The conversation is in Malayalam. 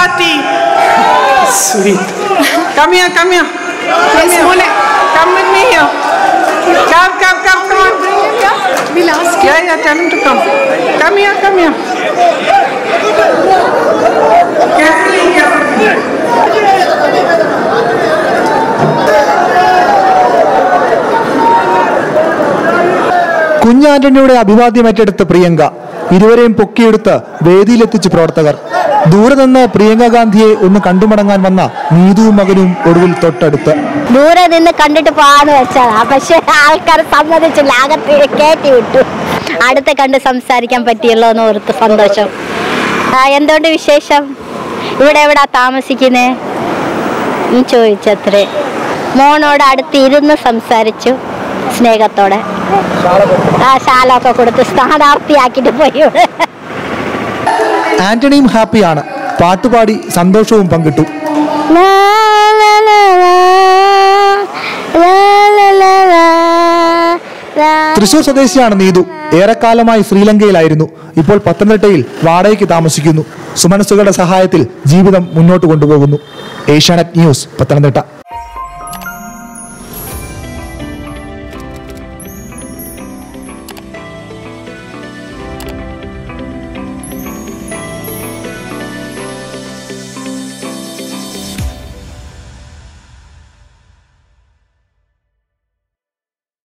party. Sweet. Come here, come here. Come here. Come with me here. Come, come, come, come on. We'll ask Yeah, yeah, tell him to come. Come here, come here. Carefully, carefully. കുഞ്ഞാന്റണിയുടെ അഭിവാദ്യം ഏറ്റെടുത്ത പ്രിയങ്ക ഇരുവരെയും പൊക്കിയെടുത്ത് വേദിയിലെത്തിച്ച് പ്രവർത്തകർ ദൂരെ നിന്ന് പ്രിയങ്ക ഗാന്ധിയെ ഒന്ന് കണ്ടുമടങ്ങാൻ വന്ന നീതുവും മകനും ഒടുവിൽ തൊട്ടടുത്ത് ദൂരെ നിന്ന് കണ്ടിട്ട് പോവാന്ന് വെച്ചതാ പക്ഷെ ആൾക്കാർ സമ്മതിച്ചില്ല അകത്ത് കയറ്റി വിട്ടു അടുത്ത് കണ്ട് സംസാരിക്കാൻ പറ്റിയല്ലോ എന്ന് ഓർത്ത് സന്തോഷം ആ, എന്തുകൊണ്ട് വിശേഷം ഇവിടെ എവിടാ താമസിക്കുന്നേ എന്ന് ചോദിച്ചത്രേ മോനോട് അടുത്ത് ഇരുന്ന് സംസാരിച്ചു സ്നേഹത്തോടെ ആ ശാലൊക്കെ കൊടുത്ത് സ്ഥാനാർത്ഥിയാക്കിയിട്ട് പോയി ഇവിടെ ആന്റണിയും ഹാപ്പിയാണ് പാട്ടുപാടി സന്തോഷവും പങ്കിട്ടു ലാ, ലാ, ലാ, ലാ, ലാ, ലാ, ലാ, ലാ, ലാ. തൃശൂർ സ്വദേശിയാണ് നീതു ഏറെക്കാലമായി ശ്രീലങ്കയിലായിരുന്നു ഇപ്പോൾ പത്തനംതിട്ടയിൽ വാടകയ്ക്ക് താമസിക്കുന്നു സുമനസ്സുകളുടെ സഹായത്തിൽ ജീവിതം മുന്നോട്ട് കൊണ്ടുപോകുന്നു ഏഷ്യാനെറ്റ് ന്യൂസ് പത്തനംതിട്ട